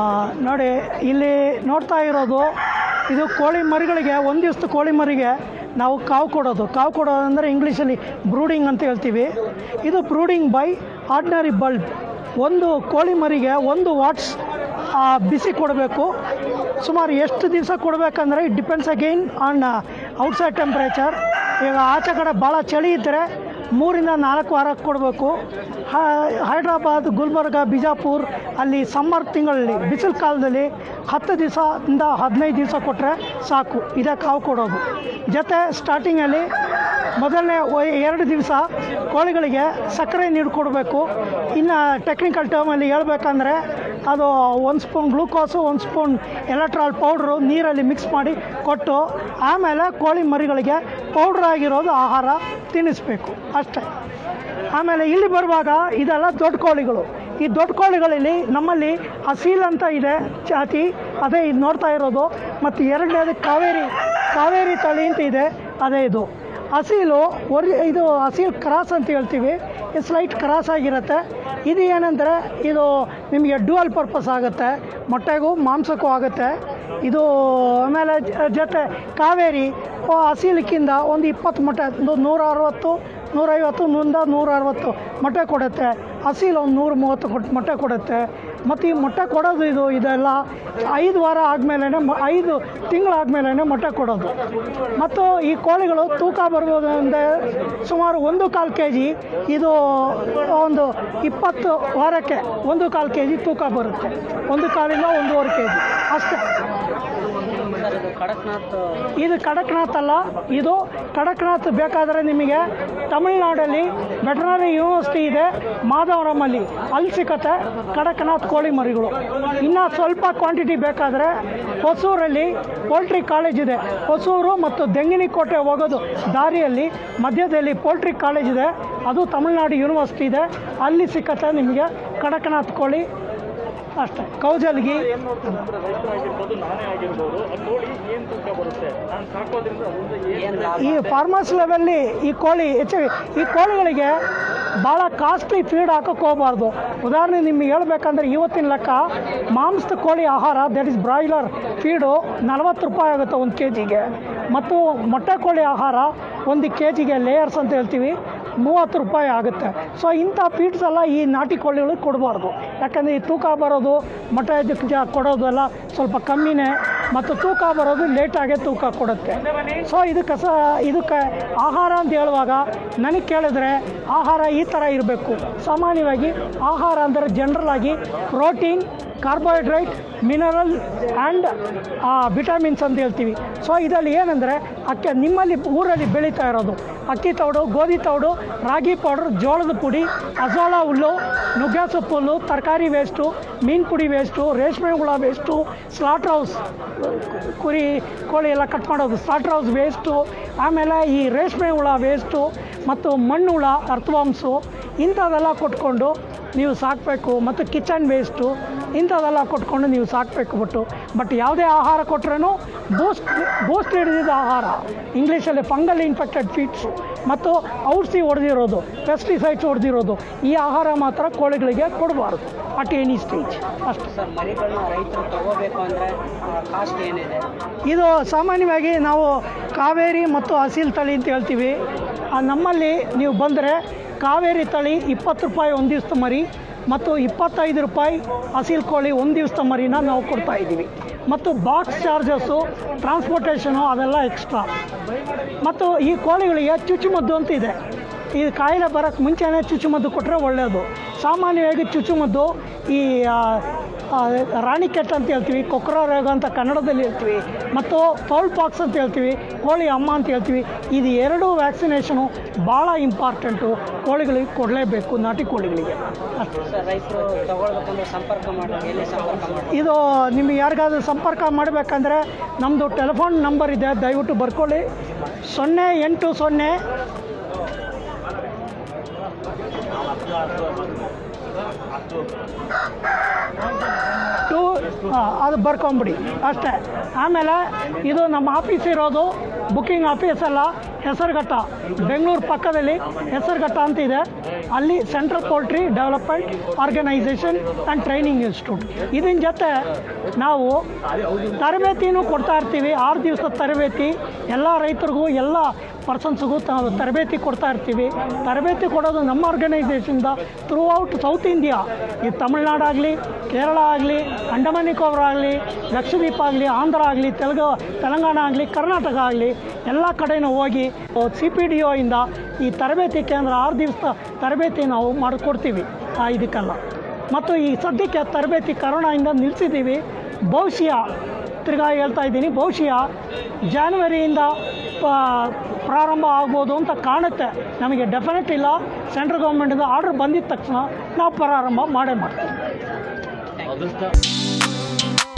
ಆ, ನೋಡಿ ಇಲ್ಲಿ ನೋಡ್ತಾ ಇರೋದು ಇದು ಕೋಳಿ ಮರಿಗಳಿಗೆ ಒಂದು ದಿವಸದ ಕೋಳಿ ಮರಿಗೆ ನಾವು ಕಾವು ಕೊಡೋದು ಕಾವು ಕೊಡೋದು ಅಂದರೆ ಇಂಗ್ಲೀಷಲ್ಲಿ ಬ್ರೂಡಿಂಗ್ ಅಂತ ಹೇಳ್ತೀವಿ ಇದು ಬ್ರೂಡಿಂಗ್ ಬೈ ಆರ್ಡಿನರಿ ಬಲ್ಬ್ ಒಂದು ಕೋಳಿ ಮರಿಗೆ ಒಂದು ವಾಟ್ಸ್ ಆ, ಬಿಸಿ ಕೊಡಬೇಕು ಸುಮಾರು ಎಷ್ಟು ದಿವಸ ಕೊಡಬೇಕಂದ್ರೆ it depends again on outside temperature ಈಗ ಆಚೆ ಕಡೆ ಭಾಳ ಚಳಿ ಇದ್ದರೆ ಮೂರಿಂದ ನಾಲ್ಕು ವಾರ ಕೊಡಬೇಕು ಹೈದ್ರಾಬಾದ್ ಗುಲ್ಬರ್ಗ ಬಿಜಾಪುರ್ ಅಲ್ಲಿ ಸಮ್ಮರ್ ತಿಂಗಳಲ್ಲಿ ಬಿಸಿಲು ಕಾಲದಲ್ಲಿ ಹತ್ತು ದಿವಸದಿಂದ ಹದಿನೈದು ದಿವಸ ಕೊಟ್ಟರೆ ಸಾಕು ಇದೇ ಕಾವು ಕೊಡೋದು ಜೊತೆ ಸ್ಟಾರ್ಟಿಂಗಲ್ಲಿ ಮೊದಲನೇ ಒ- ಎರಡು ದಿವಸ ಕೋಳಿಗಳಿಗೆ ಸಕ್ಕರೆ ನೀರು ಕೊಡಬೇಕು ಇನ್ನು ಟೆಕ್ನಿಕಲ್ ಟರ್ಮಲ್ಲಿ ಹೇಳ್ಬೇಕಂದ್ರೆ ಅದು ಒಂದು ಸ್ಪೂನ್ ಗ್ಲೂಕೋಸು ಒಂದು ಸ್ಪೂನ್ ಎಲೆಕ್ಟ್ರಾಲ್ ಪೌಡ್ರು ನೀರಲ್ಲಿ ಮಿಕ್ಸ್ ಮಾಡಿ ಕೊಟ್ಟು ಆಮೇಲೆ ಕೋಳಿ ಮರಿಗಳಿಗೆ ಪೌಡ್ರ್ ಆಗಿರೋದು ಆಹಾರ ತಿನ್ನಿಸ್ಬೇಕು ಅಷ್ಟೇ ಆಮೇಲೆ ಇಲ್ಲಿ ಬರುವಾಗ ಇದೆಲ್ಲ ದೊಡ್ಡ ಕೋಳಿಗಳು ಈ ದೊಡ್ಡ ಕೋಳಿಗಳಲ್ಲಿ ನಮ್ಮಲ್ಲಿ ಅಸೀಲ್ ಅಂತ ಇದೆ ಜಾತಿ ಅದೇ ಇದು ನೋಡ್ತಾ ಇರೋದು ಮತ್ತು ಎರಡನೇದು ಕಾವೇರಿ ಕಾವೇರಿ ತಳಿ ಅಂತ ಇದೆ ಅದೇ ಇದು ಅಸೀಲು ಒರಿ ಇದು ಅಸೀಲ್ ಕ್ರಾಸ್ ಅಂತ ಹೇಳ್ತೀವಿ ಇದು ಸ್ಲೈಟ್ ಕ್ರಾಸ್ ಆಗಿರುತ್ತೆ ಇದು ಏನಂದರೆ ಇದು ನಿಮಗೆ ಡ್ಯುವಲ್ ಪರ್ಪಸ್ ಆಗುತ್ತೆ ಮೊಟ್ಟೆಗೂ ಮಾಂಸಕ್ಕೂ ಆಗುತ್ತೆ ಇದು ಆಮೇಲೆ ಜ- ಜೊತೆ ಕಾವೇರಿ ಆ, ಅಸೀಲಕ್ಕಿಂತ ಒಂದು ಇಪ್ಪತ್ತು ಮೊಟ್ಟೆ ಒಂದು ನೂರ ಅರವತ್ತು ನೂರೈವತ್ತು ನೂರಿಂದ ನೂರ ಅರವತ್ತು ಮೊಟ್ಟೆ ಕೊಡುತ್ತೆ ಅಸೀಲ್ ಒಂದು ನೂರು ಮೂವತ್ತು ಕೊಟ್ಟು ಮೊಟ್ಟೆ ಕೊಡುತ್ತೆ ಮತ್ತು ಈ ಮೊಟ್ಟೆ ಕೊಡೋದು ಇದು ಇದೆಲ್ಲ ಐದು ವಾರ ಆದಮೇಲೆ ಐದು ತಿಂಗಳಾದಮೇಲೆ ಮೊಟ್ಟೆ ಕೊಡೋದು ಮತ್ತು ಈ ಕೋಳಿಗಳು ತೂಕ ಬರ್ಬೋದು ಅಂದರೆ ಸುಮಾರು ಒಂದು ಕಾಲು ಕೆ ಜಿ ಇದು ಒಂದು ಇಪ್ಪತ್ತು ವಾರಕ್ಕೆ ಒಂದು ಕಾಲು ಕೆ ಜಿ ತೂಕ ಬರುತ್ತೆ ಒಂದು ಕಾಲಿಂದ ಒಂದೂವರೆ ಕೆ ಜಿ ಅಷ್ಟೇ ಸರ್ ಇದು ಕಡಕ್ನಾಥ್ ಇದು ಕಡಕ್ನಾಥ್ ಅಲ್ಲ ಇದು ಕಡಕ್ನಾಥ್ ಬೇಕಾದರೆ ನಿಮಗೆ ತಮಿಳ್ನಾಡಲ್ಲಿ ವೆಟನರಿ ಯೂನಿವರ್ಸಿಟಿ ಇದೆ ಮಾಧವರಮಲ್ಲಿ ಅಲ್ಲಿ ಸಿಕ್ಕತ್ತೆ ಕಡಕ್ನಾಥ್ ಕೋಳಿ ಮರಿಗಳು ಇನ್ನು ಸ್ವಲ್ಪ ಕ್ವಾಂಟಿಟಿ ಬೇಕಾದರೆ ಹೊಸೂರಲ್ಲಿ ಪೋಲ್ಟ್ರಿ ಕಾಲೇಜ್ ಇದೆ ಹೊಸೂರು ಮತ್ತು ದೆಂಗಿನಿಕೋಟೆ ಹೋಗೋದು ದಾರಿಯಲ್ಲಿ ಮಧ್ಯದಲ್ಲಿ ಪೋಲ್ಟ್ರಿ ಕಾಲೇಜ್ ಇದೆ ಅದು ತಮಿಳ್ನಾಡು ಯೂನಿವರ್ಸಿಟಿ ಇದೆ ಅಲ್ಲಿ ಸಿಕ್ಕತ್ತೆ ನಿಮಗೆ ಕಡಕ್ನಾಥ್ ಕೋಳಿ ಅಷ್ಟೇ ಕೌಜಲ್ಗಿ ಏನ್ ನೋಡ್ತಾರೆ ಅಂದ್ರೆ ರೈತರಾಗಿರ್ಬೋದು ನಾನೇ ಆಗಿರ್ಬೋದು ಆ ಕೋಳಿ ಏನ್ ತೂಕ ಬರುತ್ತೆ ನಾನು ಸಾಕೋದ್ರಿಂದ ಅದರಿಂದ ಏನ್ ಏನ್ ಲಾಭ ಈ ಫಾರ್ಮರ್ಸ್ ಲೆವೆಲ್ಲಿ ಈ ಕೋಳಿ ಹೆಚ್ಚಾಗಿ ಈ ಕೋಳಿಗಳಿಗೆ ಭಾಳ ಕಾಸ್ಟ್ಲಿ ಫೀಡ್ ಹಾಕೋಕೆ ಹೋಗಬಾರ್ದು ಉದಾಹರಣೆ ನಿಮಗೆ ಹೇಳ್ಬೇಕಂದ್ರೆ ಇವತ್ತಿನ ಲೆಕ್ಕ ಮಾಂಸದ ಕೋಳಿ ಆಹಾರ ದಟ್ ಇಸ್ ಬ್ರಾಯ್ಲರ್ ಫೀಡು ನಲವತ್ತು ರೂಪಾಯಿ ಆಗುತ್ತೆ ಒಂದು ಕೆ ಜಿಗೆ ಮತ್ತು ಮೊಟ್ಟೆ ಕೋಳಿ ಆಹಾರ ಒಂದು ಕೆ ಜಿಗೆ ಲೇಯರ್ಸ್ ಅಂತ ಹೇಳ್ತೀವಿ ಮೂವತ್ತು ರೂಪಾಯಿ ಆಗುತ್ತೆ ಸೊ ಇಂಥ ಫೀಡ್ಸ್ ಎಲ್ಲ ಈ ನಾಟಿ ಕೋಳಿಗಳಿಗೆ ಕೊಡಬಾರ್ದು ಯಾಕಂದರೆ ಈ ತೂಕ ಬರೋದು ಮೊಟ್ಟೆ ಇದಕ್ಕೆ ಜ- ಕೊಡೋದೆಲ್ಲ ಸ್ವಲ್ಪ ಕಮ್ಮಿನೇ ಮತ್ತು ತೂಕ ಬರೋದು ಲೇಟಾಗೆ ತೂಕ ಕೊಡುತ್ತೆ ಸೊ ಇದಕ್ಕೆ ಸ ಇದಕ್ಕೆ ಆಹಾರ ಅಂತ ಹೇಳುವಾಗ ನನಗೆ ಕೇಳಿದ್ರೆ ಆಹಾರ ಈ ಥರ ಇರಬೇಕು ಸಾಮಾನ್ಯವಾಗಿ ಆಹಾರ ಅಂದರೆ ಜನರಲ್ ಆಗಿ protein carbohydrate mineral and vitamins ಅಂತ ಹೇಳ್ತೀವಿ ಸೊ ಇದರಲ್ಲಿ ಏನಂದರೆ ಅಕ್ಕಿ ನಿಮ್ಮಲ್ಲಿ ಊರಲ್ಲಿ ಬೆಳೀತಾ ಇರೋದು ಅಕ್ಕಿ ತೌಡು ಗೋಧಿ ತೌಡು ರಾಗಿ ಪೌಡ್ರ್ ಜೋಳದ ಪುಡಿ ಅಜೋಳ ಹುಲ್ಲು ನುಗ್ಗೆ ಸೊಪ್ಪು ಹುಲ್ಲು ತರಕಾರಿ ವೇಸ್ಟು ಮೀನು ಪುಡಿ ವೇಸ್ಟು ರೇಷ್ಮೆ ಹುಳ ವೇಸ್ಟು ಸ್ಲಾಟ್ರ್ ಹೌಸ್ ಕುರಿ ಕೋಳಿ ಎಲ್ಲ ಕಟ್ ಮಾಡೋದು ಸ್ಲಾಟ್ರ್ ಹೌಸ್ ವೇಸ್ಟು ಆಮೇಲೆ ಈ ರೇಷ್ಮೆ ಹುಳ ವೇಸ್ಟು ಮತ್ತು ಮಣ್ಣು ಹುಳ ಅರ್ಥವಾಂಸು ಇಂಥದ್ದೆಲ್ಲ ಕೊಟ್ಕೊಂಡು ನೀವು ಸಾಕಬೇಕು ಮತ್ತು ಕಿಚನ್ ವೇಸ್ಟು ಇಂಥದ್ದೆಲ್ಲ ಕೊಟ್ಕೊಂಡು ನೀವು ಸಾಕಬೇಕು ಬಿಟ್ಟು ಬಟ್ ಯಾವುದೇ ಆಹಾರ ಕೊಟ್ರೂ ಬೂಸ್ಟ್ ಬೂಸ್ಟ್ ಹಿಡಿದಿದ್ದ ಆಹಾರ ಇಂಗ್ಲೀಷಲ್ಲಿ ಫಂಗಲ್ ಇನ್ಫೆಕ್ಟೆಡ್ ಫೀಡ್ಸು ಮತ್ತು ಔಷಧಿ ಹೊಡೆದಿರೋದು ಪೆಸ್ಟಿಸೈಡ್ಸ್ ಹೊಡೆದಿರೋದು ಈ ಆಹಾರ ಮಾತ್ರ ಕೋಳಿಗಳಿಗೆ ಕೊಡಬಾರ್ದು ಅಟ್ ಎನಿ ಸ್ಟೇಜ್ ಅಷ್ಟೇ ಸರ್ ಮರಿಗಳನ್ನ ರೈತರು ತಗೋಬೇಕು ಅಂದರೆ ಕಾಸ್ಟ್ ಏನಿದೆ ಇದು ಸಾಮಾನ್ಯವಾಗಿ ನಾವು ಕಾವೇರಿ ಮತ್ತು ಅಸೀಲ್ ತಳಿ ಅಂತ ಹೇಳ್ತೀವಿ ಆ ನಮ್ಮಲ್ಲಿ ನೀವು ಬಂದರೆ ಕಾವೇರಿ ತಳಿ ಇಪ್ಪತ್ತು ರೂಪಾಯಿ ಒಂದು ದಿವಸದ ಮರಿ ಮತ್ತು ಇಪ್ಪತ್ತೈದು ರೂಪಾಯಿ ಅಸೀಲ್ ಕೋಳಿ ಒಂದು ದಿವಸದ ಮರಿನ ನಾವು ಕೊಡ್ತಾ ಇದ್ದೀವಿ ಮತ್ತು ಬಾಕ್ಸ್ ಚಾರ್ಜಸ್ಸು ಟ್ರಾನ್ಸ್ಪೋರ್ಟೇಷನು ಅದೆಲ್ಲ ಎಕ್ಸ್ಟ್ರಾ ಮತ್ತು ಈ ಕೋಳಿಗಳಿಗೆ ಚುಚ್ಚುಮದ್ದು ಅಂತ ಇದೆ ಈ ಕಾಯಿಲೆ ಬರೋಕ್ಕೆ ಮುಂಚೆನೇ ಚುಚ್ಚುಮದ್ದು ಕೊಟ್ಟರೆ ಒಳ್ಳೆಯದು ಸಾಮಾನ್ಯವಾಗಿ ಚುಚ್ಚುಮದ್ದು ಈ ಆ, ಆ, ರಾಣಿಕೆಟ್ ಅಂತ ಹೇಳ್ತೀವಿ ಕೊಕ್ರ ರೋಗ ಅಂತ ಕನ್ನಡದಲ್ಲಿ ಹೇಳ್ತೀವಿ ಮತ್ತು ಫೌಲ್ ಪಾಕ್ಸ್ ಅಂತ ಹೇಳ್ತೀವಿ ಕೋಳಿ ಅಮ್ಮ ಅಂತ ಹೇಳ್ತೀವಿ ಇದು ಎರಡು ವ್ಯಾಕ್ಸಿನೇಷನು ಭಾಳ ಇಂಪಾರ್ಟೆಂಟು ಕೋಳಿಗಳಿಗೆ ಕೊಡಲೇಬೇಕು ನಾಟಿ ಕೋಳಿಗಳಿಗೆ ಅಷ್ಟೇ ಸರ್ ರೈತರು ತಗೊಳ್ಬೇಕಂದ್ರೆ ಸಂಪರ್ಕ ಮಾಡಿ ಎಲ್ಲಿ ಸಂಪರ್ಕ ಮಾಡಿ ಇದು ನಿಮಗೆ ಯಾರಿಗಾದ್ರೂ ಸಂಪರ್ಕ ಮಾಡಬೇಕಂದ್ರೆ ನಮ್ಮದು ಟೆಲಿಫೋನ್ ನಂಬರ್ ಇದೆ ದಯವಿಟ್ಟು ಬರ್ಕೊಳ್ಳಿ ಸೊನ್ನೆ ಎಂಟು ಸೊನ್ನೆ ಟು ಅದು ಬರ್ಕೊಂಬಿಡಿ ಅಷ್ಟೇ ಆಮೇಲೆ ಇದು ನಮ್ಮ ಆಫೀಸ್ ಇರೋದು ಬುಕ್ಕಿಂಗ್ ಆಫೀಸ್ ಅಲ್ಲ ಹೆಸರುಘಟ್ಟ ಬೆಂಗಳೂರು ಪಕ್ಕದಲ್ಲಿ ಹೆಸರುಘಟ್ಟ ಅಂತ ಇದೆ ಅಲ್ಲಿ central poultry development organisation and training institute ಇದನ್ನ ಜೊತೆ ನಾವು ತರಬೇತಿನೂ ಕೊಡ್ತಾ ಇರ್ತೀವಿ ಆರು ದಿವಸದ ತರಬೇತಿ ಎಲ್ಲ ರೈತರಿಗೂ ಎಲ್ಲ ಪರ್ಸನ್ಸ್ಗೂ ತ- ತರಬೇತಿ ಕೊಡ್ತಾ ಇರ್ತೀವಿ ತರಬೇತಿ ಕೊಡೋದು ನಮ್ಮ ಆರ್ಗನೈಸೇಷನ್ದ ಥ್ರೂ ಔಟ್ ಸೌತ್ ಇಂಡಿಯಾ ಈ ತಮಿಳ್ನಾಡಾಗಲಿ ಕೇರಳ ಆಗಲಿ ಅಂಡಮಾನ್ ನಿಕೋಬಾರ್ ಆಗಲಿ ಲಕ್ಷದ್ವೀಪ ಆಗಲಿ ಆಂಧ್ರ ಆಗಲಿ ತೆಲುಗು ತೆಲಂಗಾಣ ಆಗಲಿ ಕರ್ನಾಟಕ ಆಗಲಿ ಎಲ್ಲ ಕಡೆನೂ ಹೋಗಿ ಸಿ ಪಿ ಡಿ ಒಯಿಂದ ಈ ತರಬೇತಿ ಕೇಂದ್ರ ಆರು ದಿವಸ ತರಬೇತಿ ನಾವು ಮಾಡಿಕೊಡ್ತೀವಿ ಆ ಇದಕ್ಕೆಲ್ಲ ಮತ್ತು ಈ ಸದ್ಯಕ್ಕೆ ತರಬೇತಿ ಕರೋನಾಯಿಂದ ನಿಲ್ಲಿಸಿದ್ದೀವಿ ಬಹುಶಃ ತಿರ್ಗಾ ಹೇಳ್ತಾ ಇದ್ದೀನಿ ಬಹುಶಃ ಜಾನ್ವರಿಯಿಂದ ಪ- ಪ್ರಾರಂಭ ಆಗ್ಬೋದು ಅಂತ ಕಾಣುತ್ತೆ ನಮಗೆ ಡೆಫಿನೆಟ್ ಇಲ್ಲ ಸೆಂಟ್ರಲ್ ಗೌರ್ಮೆಂಟಿಂದ ಆರ್ಡ್ರ್ ಬಂದಿದ ತಕ್ಷಣ ನಾವು ಪ್ರಾರಂಭ ಮಾಡೇ ಮಾಡ್ತೀವಿ ಅದೃಷ್ಟ